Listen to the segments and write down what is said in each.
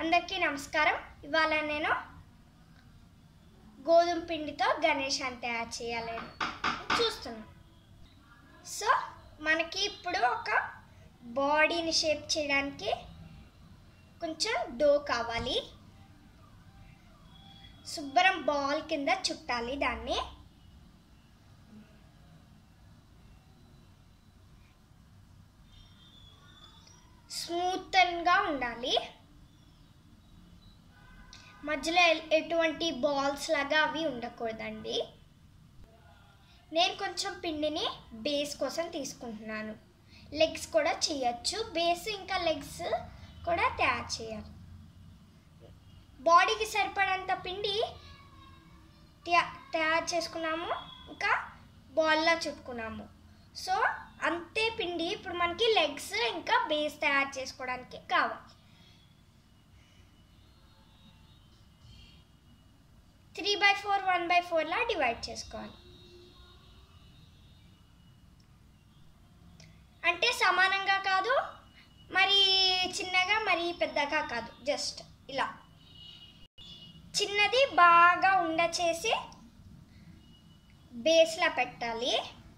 అందరికీ నమస్కారం ఇవాళ నేను గోధుమ పిండితో గణేశాన్ని తయారు చేయాలని చూస్తున్నాను సో మనకి ఇప్పుడు ఒక బాడీని షేప్ చేయడానికి కొంచెం డో కావాలి శుభ్రం బాల్ కింద చుట్టాలి దాన్ని స్మూత్గా ఉండాలి మధ్యలో ఎ- ఎటువంటి బాల్స్ లాగా అవి ఉండకూడదండి నేను కొంచెం పిండిని బేస్ కోసం తీసుకుంటున్నాను లెగ్స్ కూడా చేయొచ్చు బేస్ ఇంకా లెగ్స్ కూడా తయారు చేయాలి బాడీకి సరిపడంత పిండి తయా- తయారు చేసుకున్నాము ఇంకా బాల్లా చుట్టుకున్నాము సో అంతే పిండి ఇప్పుడు మనకి లెగ్స్ ఇంకా బేస్ తయారు చేసుకోవడానికి కావాలి three by four one by ఫోర్లా డివైడ్ చేసుకోవాలి అంటే సమానంగా కాదు మరి చిన్నగా మరి పెద్దగా కాదు జస్ట్ ఇలా చిన్నది బాగా ఉండ చేసి బేస్లా పెట్టాలి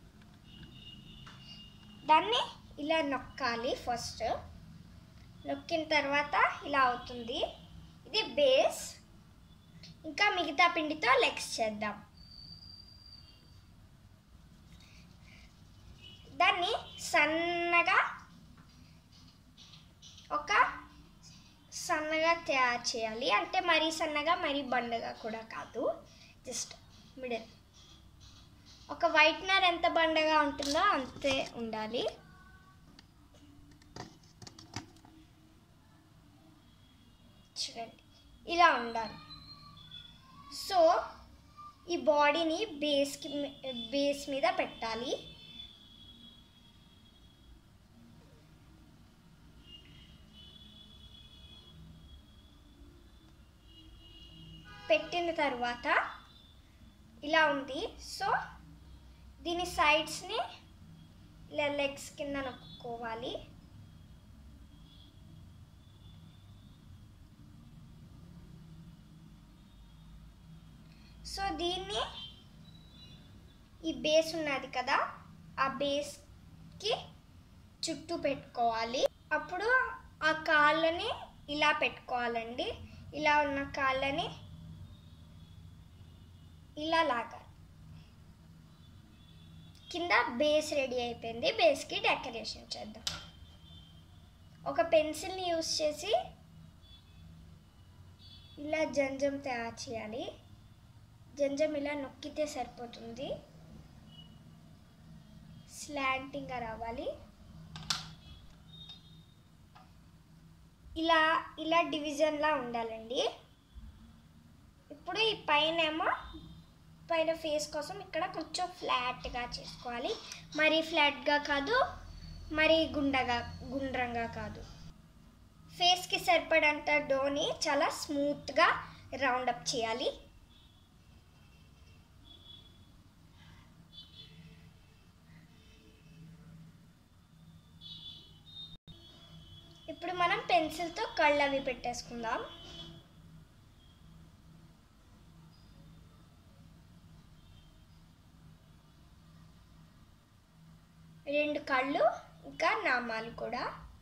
దాన్ని ఇలా నొక్కాలి ఫస్ట్ నొక్కిన తర్వాత ఇలా అవుతుంది ఇది బేస్ ఇంకా మిగతా పిండితో లెగ్స్ చేద్దాం దాన్ని సన్నగా ఒక సన్నగా తయారు చేయాలి అంటే మరీ సన్నగా మరీ బండగా కూడా కాదు జస్ట్ మిడిల్ ఒక వైట్నర్ ఎంత బండగా ఉంటుందో అంతే ఉండాలి చూడండి ఇలా ఉండాలి సో ఈ బాడీని బేస్కి బేస్ మీద పెట్టాలి పెట్టిన తర్వాత ఇలా ఉంది సో దీని సైడ్స్ని ఇలా లెగ్స్ కింద నొక్కుకోవాలి సో దీన్ని ఈ బేస్ ఉన్నది కదా ఆ బేస్కి చుట్టూ పెట్టుకోవాలి అప్పుడు ఆ కాళ్ళని ఇలా పెట్టుకోవాలండి ఇలా ఉన్న కాళ్ళని ఇలా లాగాలి కింద బేస్ రెడీ అయిపోయింది బేస్కి డెకరేషన్ చేద్దాం ఒక పెన్సిల్ని యూస్ చేసి ఇలా జంజం తయారు చేయాలి జంజం ఇలా నొక్కితే సరిపోతుంది స్లాంటింగ్గా రావాలి ఇలా ఇలా డివిజన్లా ఉండాలండి ఇప్పుడు ఈ పైన ఏమో పైన ఫేస్ కోసం ఇక్కడ కొంచెం ఫ్లాట్గా చేసుకోవాలి మరీ ఫ్లాట్గా కాదు మరీ గుండగా గుండ్రంగా కాదు ఫేస్కి సరిపడంత డోని చాలా స్మూత్గా రౌండ్ అప్ చేయాలి ఇప్పుడు మనం పెన్సిల్తో కళ్ళు అవి పెట్టేసుకుందాం రెండు కళ్ళు ఇంకా నామాలు కూడా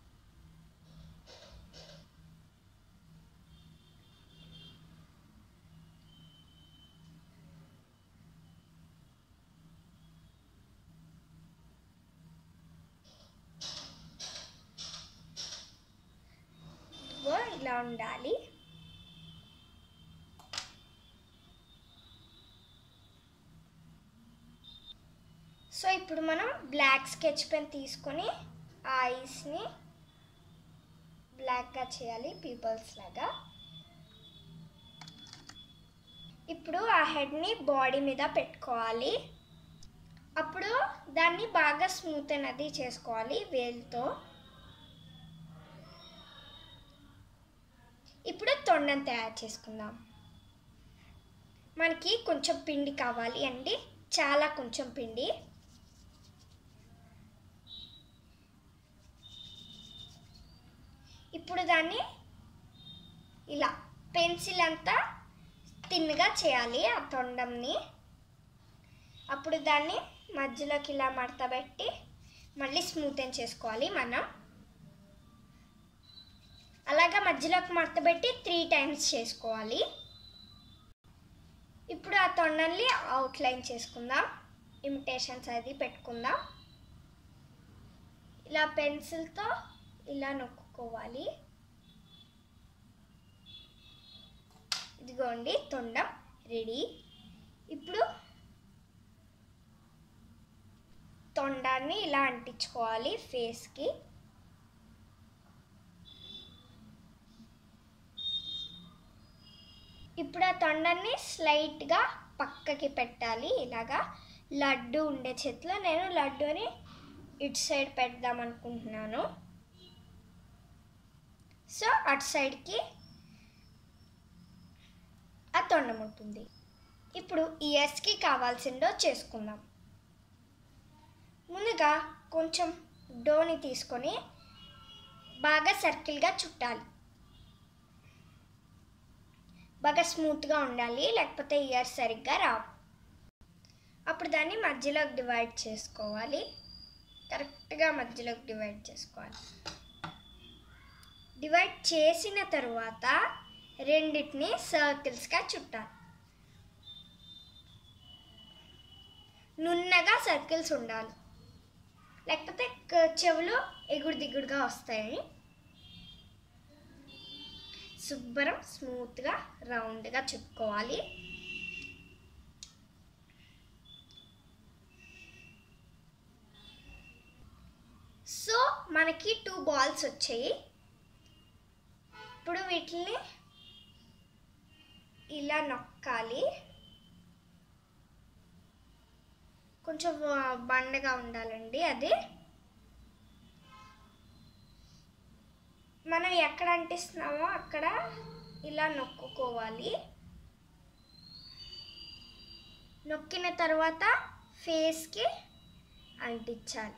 ఇదిగో ఇలా ఉండాలి సో ఇప్పుడు మనం బ్లాక్ స్కెచ్ పెన్ తీసుకొని ఆ ఐస్ని బ్లాక్గా చేయాలి పీపుల్స్ లాగా ఇప్పుడు ఆ హెడ్ని బాడీ మీద పెట్టుకోవాలి అప్పుడు దాన్ని బాగా స్మూత్ అనేది చేసుకోవాలి వేలుతో ఇప్పుడు తొండం తయారు చేసుకుందాం మనకి కొంచెం పిండి కావాలి అండి చాలా కొంచెం పిండి ఇప్పుడు దాన్ని ఇలా పెన్సిల్ అంతా తిన్నగా చేయాలి ఆ తొండంని అప్పుడు దాన్ని మధ్యలోకి ఇలా మడతబెట్టి మళ్ళీ స్మూతెన్ చేసుకోవాలి మనం అలాగా మధ్యలోకి మడతబెట్టి త్రీ టైమ్స్ చేసుకోవాలి ఇప్పుడు ఆ తొండల్ని అవుట్లైన్ చేసుకుందాం ఇమిటేషన్స్ అది పెట్టుకుందాం ఇలా పెన్సిల్తో ఇలా నొక్కుకోవాలి ఇదిగోండి తొండం రెడీ ఇప్పుడు తొండాన్ని ఇలా అంటించుకోవాలి ఫేస్కి ఇప్పుడు ఆ తొండాన్ని స్లైట్గా పక్కకి పెట్టాలి ఇలాగా లడ్డు ఉండే చేతిలో నేను లడ్డూని ఇటు సైడ్ పెడదాం అనుకుంటున్నాను సో అటు సైడ్కి ఆ తొండం ఉంటుంది ఇప్పుడు ఇయర్స్కి కావాల్సిందో చేసుకుందాం ముందుగా కొంచెం డోని తీసుకొని బాగా సర్కిల్గా చుట్టాలి బాగా స్మూత్గా ఉండాలి లేకపోతే ఇయర్స్ సరిగ్గా రావు అప్పుడు దాన్ని మధ్యలోకి డివైడ్ చేసుకోవాలి కరెక్ట్గా మధ్యలోకి డివైడ్ చేసుకోవాలి డివైడ్ చేసిన తరువాత రెండింటిని సర్కిల్స్గా చుట్టాలి నున్నగా సర్కిల్స్ ఉండాలి లేకపోతే క- చెవులు ఎగుడు దిగుడుగా వస్తాయి శుభ్రం స్మూత్గా రౌండ్గా చుట్టుకోవాలి సో మనకి టూ బాల్స్ వచ్చాయి ఇప్పుడు వీటిని ఇలా నొక్కాలి కొంచెం ఆ, బండగా ఉండాలండి అది మనం ఎక్కడ అంటిస్తున్నామో అక్కడ ఇలా నొక్కుకోవాలి నొక్కిన తర్వాత ఫేస్కి అంటించాలి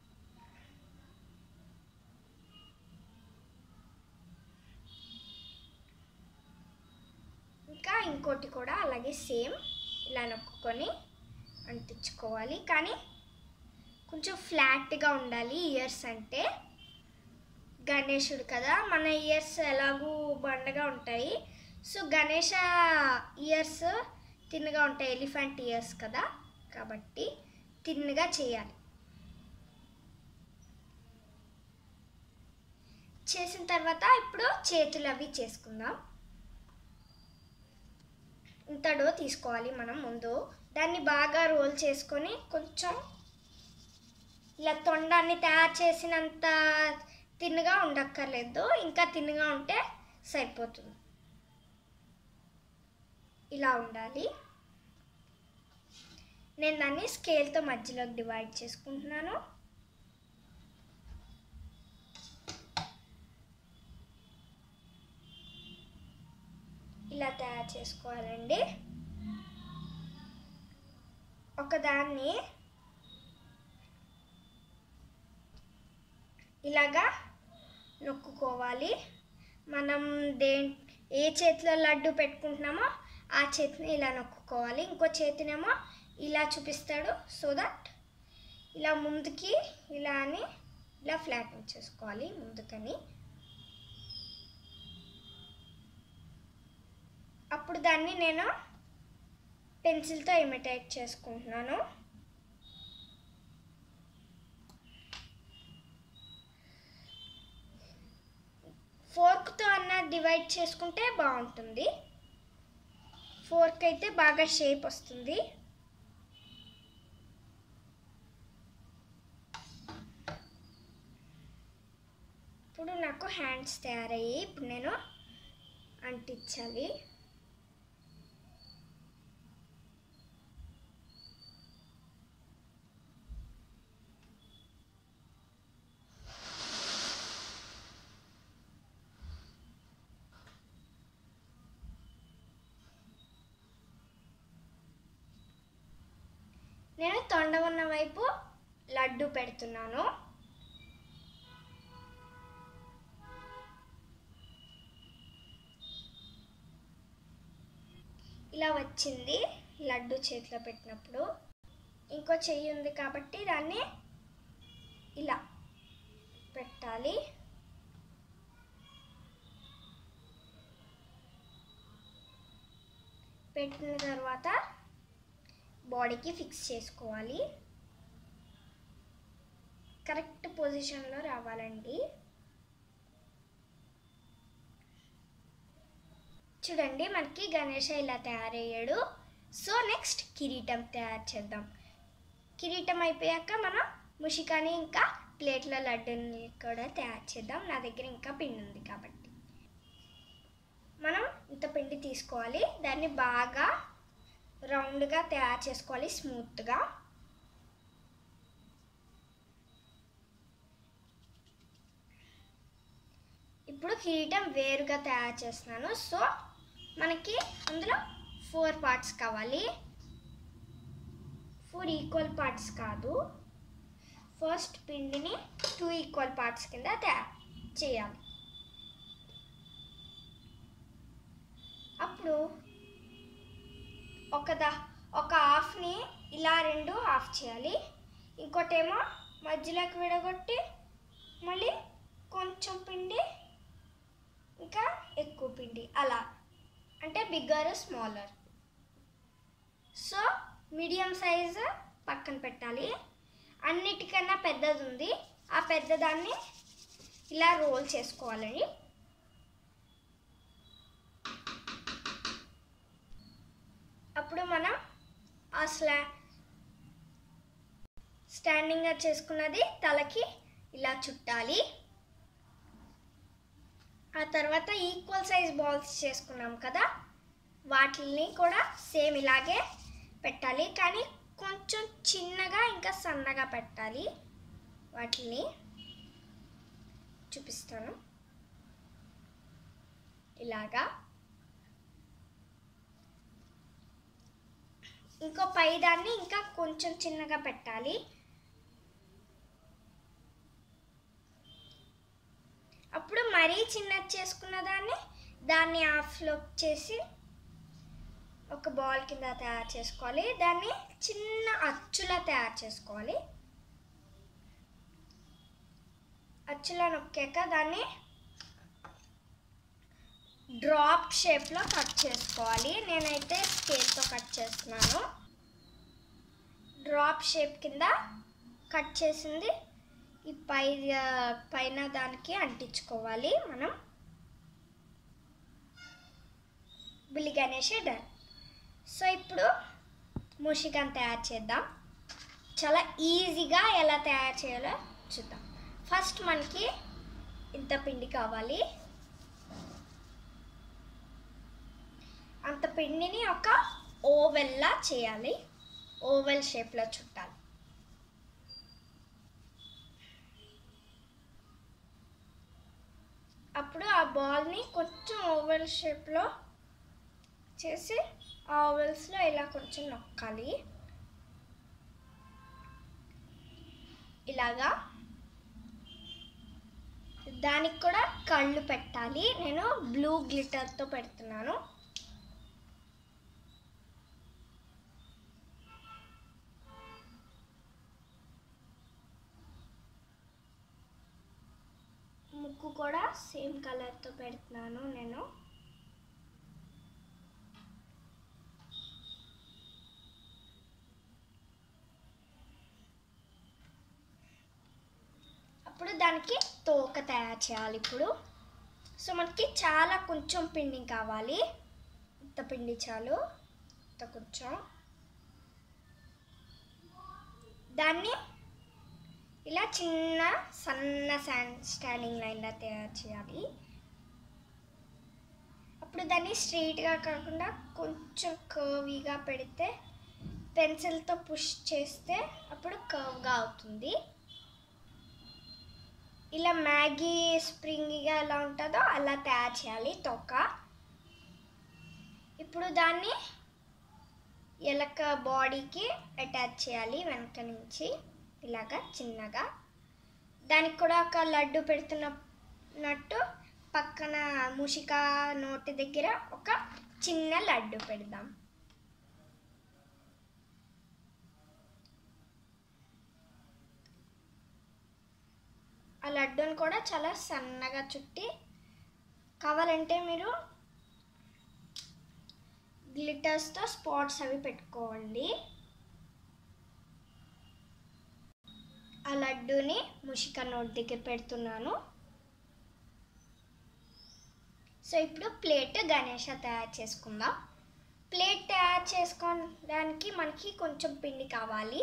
ఇంకా ఇంకోటి కూడా అలాగే సేమ్ ఇలా నొక్కుకొని అంటించుకోవాలి కానీ కొంచెం ఫ్లాట్గా ఉండాలి ఇయర్స్ అంటే గణేశుడు కదా మన ఇయర్స్ ఎలాగూ బండగా ఉంటాయి సో గణేష ఇయర్స్ తిన్నగా ఉంటాయి ఎలిఫెంట్ ఇయర్స్ కదా కాబట్టి తిన్నగా చేయాలి చేసిన తర్వాత ఇప్పుడు చేతులు అవి చేసుకుందాం ఇంత డో తీసుకోవాలి మనం ముందు దాన్ని బాగా రోల్ చేసుకొని కొంచెం ఇలా తొండాన్ని తయారు చేసినంత తిన్నగా ఉండక్కర్లేదు ఇంకా తిన్నగా ఉంటే సరిపోతుంది ఇలా ఉండాలి నేను దాన్ని స్కేల్తో మధ్యలోకి డివైడ్ చేసుకుంటున్నాను ఇలా తయారు చేసుకోవాలండి ఒకదాన్ని ఇలాగా నొక్కుకోవాలి మనం దే ఏ చేతిలో లడ్డు పెట్టుకుంటున్నామో ఆ చేతిని ఇలా నొక్కుకోవాలి ఇంకో చేతినేమో ఇలా చూపిస్తాడు సో దట్ ఇలా ముందుకి ఇలా అని ఇలా ఫ్లాట్ చేసుకోవాలి ముందుకని అప్పుడు దాన్ని నేను పెన్సిల్తో ఇమిటేట్ చేసుకుంటున్నాను ఫోర్క్తో అన్న డివైడ్ చేసుకుంటే బాగుంటుంది ఫోర్క్ అయితే బాగా షేప్ వస్తుంది ఇప్పుడు నాకు హ్యాండ్స్ తయారయ్యి ఇప్పుడు నేను అంటించాలి నేను తొండ ఉన్న వైపు లడ్డు పెడుతున్నాను ఇలా వచ్చింది లడ్డు చేతిలో పెట్టినప్పుడు ఇంకో చెయ్యి ఉంది కాబట్టి దాన్ని ఇలా పెట్టాలి పెట్టిన తర్వాత బాడీకి ఫిక్స్ చేసుకోవాలి కరెక్ట్ పొజిషన్లో రావాలండి చూడండి మనకి గణేష ఇలా తయారయ్యాడు సో నెక్స్ట్ కిరీటం తయారు చేద్దాం కిరీటం అయిపోయాక మనం ముషికాని ఇంకా ప్లేట్ల లడ్డూని కూడా తయారు చేద్దాం నా దగ్గర ఇంకా పిండి ఉంది కాబట్టి మనం ఇంత పిండి తీసుకోవాలి దాన్ని బాగా రౌండ్గా తయారు చేసుకోవాలి స్మూత్గా ఇప్పుడు కిరీటం వేరుగా తయారు చేస్తున్నాను సో మనకి అందులో ఫోర్ పార్ట్స్ కావాలి ఫోర్ ఈక్వల్ పార్ట్స్ కాదు ఫస్ట్ పిండిని టూ ఈక్వల్ పార్ట్స్ కింద తయారు చేయాలి అప్పుడు ఒక దా ఒక హాఫ్ని ఇలా రెండు హాఫ్ చేయాలి ఇంకోటేమో మధ్యలోకి విడగొట్టి మళ్ళీ కొంచెం పిండి ఇంకా ఎక్కువ పిండి అలా అంటే bigger smaller so medium size పక్కన పెట్టాలి అన్నిటికన్నా పెద్దది ఉంది ఆ పెద్దదాన్ని ఇలా రోల్ చేసుకోవాలండి అప్పుడు మనం ఆ స్లా స్టాండింగ్గా చేసుకున్నది తలకి ఇలా చుట్టాలి ఆ తర్వాత ఈక్వల్ సైజ్ బాల్స్ చేసుకున్నాం కదా వాటిని కూడా సేమ్ ఇలాగే పెట్టాలి కానీ కొంచెం చిన్నగా ఇంకా సన్నగా పెట్టాలి వాటిని చూపిస్తాను ఇలాగా ఇంకో పై దాన్ని ఇంకా కొంచెం చిన్నగా పెట్టాలి అప్పుడు మరీ చిన్నది చేసుకున్న దాన్ని దాన్ని హాఫ్లో చేసి ఒక బాల్ కింద తయారు చేసుకోవాలి దాన్ని చిన్న అచ్చులా తయారు చేసుకోవాలి అచ్చులా నొక్కాక దాన్ని డ్రాప్ షేప్లో కట్ చేసుకోవాలి నేనైతే స్కేల్తో కట్ చేస్తున్నాను డ్రాప్ షేప్ కింద కట్ చేసింది ఈ పై పైన దానికి అంటించుకోవాలి మనం బుల్లి గణేష్ డన్ సో ఇప్పుడు మూషికాన్ని తయారు చేద్దాం చాలా ఈజీగా ఎలా తయారు చేయాలో చూద్దాం ఫస్ట్ మనకి ఇంత పిండి కావాలి అంత పిండిని ఒక ఓవెల్లా చేయాలి ఓవెల్ షేప్లో చుట్టాలి అప్పుడు ఆ బాల్ని కొంచెం ఓవెల్ షేప్లో చేసి ఆ ఓవెల్స్లో ఇలా కొంచెం నొక్కాలి ఇలాగా దానికి కూడా కళ్ళు పెట్టాలి నేను బ్లూ గ్లిటర్తో పెడుతున్నాను ముక్కు కూడా సేమ్ కలర్తో పెడుతున్నాను నేను అప్పుడు దానికి తోక తయారు చేయాలి ఇప్పుడు సో మనకి చాలా కొంచెం పిండి కావాలి ఇంత పిండి చాలు ఇంత కొంచెం దాన్ని ఇలా చిన్న సన్న శాండ్ స్టాండింగ్ లైన్లా తయారు చేయాలి అప్పుడు దాన్ని స్ట్రైట్గా కాకుండా కొంచెం కర్వీగా పెడితే పెన్సిల్తో పుష్ చేస్తే అప్పుడు కర్వ్గా అవుతుంది ఇలా మ్యాగీ స్ప్రింగ్గా ఎలా ఉంటుందో అలా తయారు చేయాలి తొక్క ఇప్పుడు దాన్ని ఎలక బాడీకి అటాచ్ చేయాలి వెనక నుంచి ఇలాగా చిన్నగా దానికి కూడా ఒక లడ్డు పెడుతున్నట్టు పక్కన ముషిక నోటి దగ్గర ఒక చిన్న లడ్డు పెడదాం ఆ లడ్డూని కూడా చాలా సన్నగా చుట్టి కావాలంటే మీరు గ్లిటర్స్తో స్పాట్స్ అవి పెట్టుకోండి ఆ లడ్డూని ముషిక నోట్ దగ్గర పెడుతున్నాను సో ఇప్పుడు ప్లేట్ గణేష తయారు చేసుకుందాం ప్లేట్ తయారు చేసుకోవడానికి మనకి కొంచెం పిండి కావాలి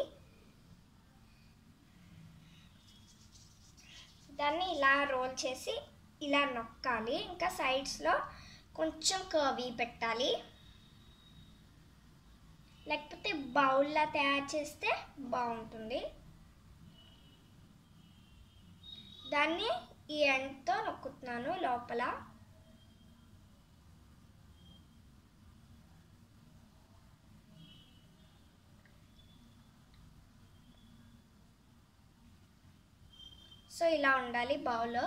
దాన్ని ఇలా రోల్ చేసి ఇలా నొక్కాలి ఇంకా సైడ్స్లో కొంచెం కర్వీ పెట్టాలి లేకపోతే బౌల్లా తయారు చేస్తే బాగుంటుంది దాన్ని ఈ ఎండ్తో నొక్కుతున్నాను లోపల సో ఇలా ఉండాలి బౌల్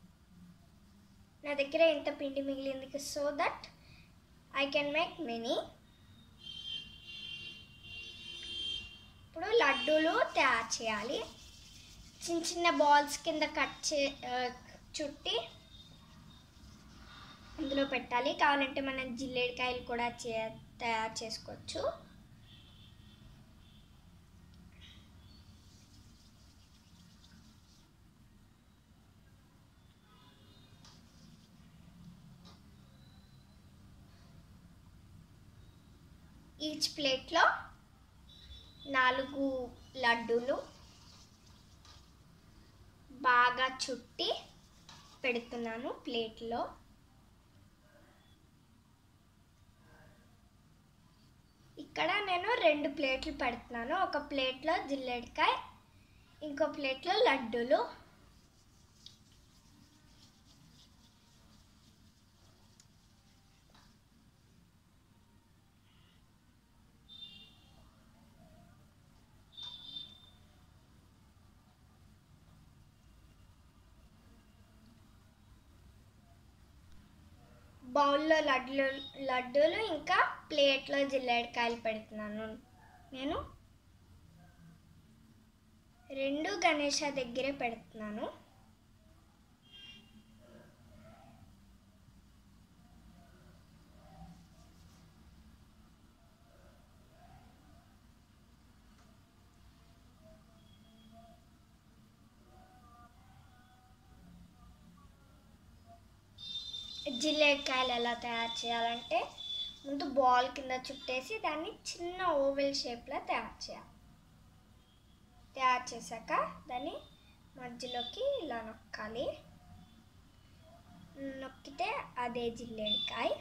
నా దగ్గర ఎంత పిండి మిగిలింది so that I can make many ఇప్పుడు లడ్డూలు తయారు చేయాలి చిన్న చిన్న బాల్స్ కింద కట్ చే ఆ, చుట్టి అందులో పెట్టాలి కావాలంటే మనం జిల్లేడికాయలు కూడా చే తయారు చేసుకోవచ్చు ఈచ్ ప్లేట్లో నాలుగు లడ్డూలు బాగా చుట్టి పెడుతున్నాను ప్లేట్లో ఇక్కడ నేను రెండు ప్లేట్లు పెడుతున్నాను ఒక ప్లేట్లో జిల్లేడికాయ ఇంకో ప్లేట్లో లడ్డూలు బౌల్లో లడ్లు లడ్డూలు ఇంకా ప్లేట్లో జిల్లేడికాయలు పెడుతున్నాను నేను రెండు గణేష దగ్గరే పెడుతున్నాను జిల్లేకాయలు ఎలా తయారు చేయాలంటే ముందు బాల్ కింద చుట్టేసి దాన్ని చిన్న ఓవెల్ షేప్లో తయారు చేయాలి తయారు చేశాక దాన్ని మధ్యలోకి ఇలా నొక్కాలి నొక్కితే అదే జిల్లేడికాయ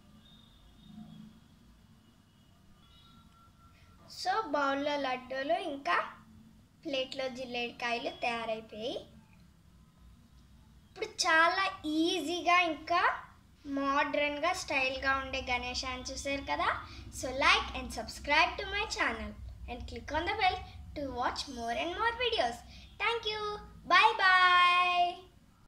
సో బౌల్లో లడ్డూలు ఇంకా ప్లేట్లో జిల్లేడికాయలు తయారైపోయాయి ఇప్పుడు చాలా ఈజీగా ఇంకా మోడ్రన్గా స్టైల్గా ఉండే గణేశాన్ని చూసారు కదా so like and subscribe to my channel and click on the bell to watch more and more videos thank you bye bye